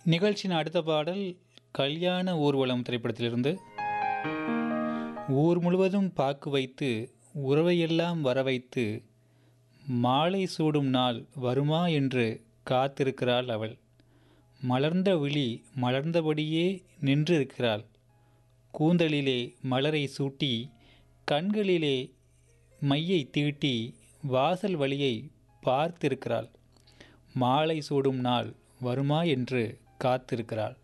நிகழ்ச்சியின் அடுத்த பாடல் கல்யாண ஊர்வலம் திரைப்படத்திலிருந்து ஊர் முழுவதும் பாக்கு வைத்து உறவையெல்லாம் வர வைத்து மாலை சூடும் நாள் வருமா என்று காத்திருக்கிறாள் அவள் மலர்ந்த விழி மலர்ந்தபடியே நின்றிருக்கிறாள் கூந்தலிலே மலரை சூட்டி கண்களிலே மையை தீட்டி வாசல் வழியை பார்த்திருக்கிறாள் மாலை சூடும் நாள் வருமா என்று காத்திருக்கிறாள்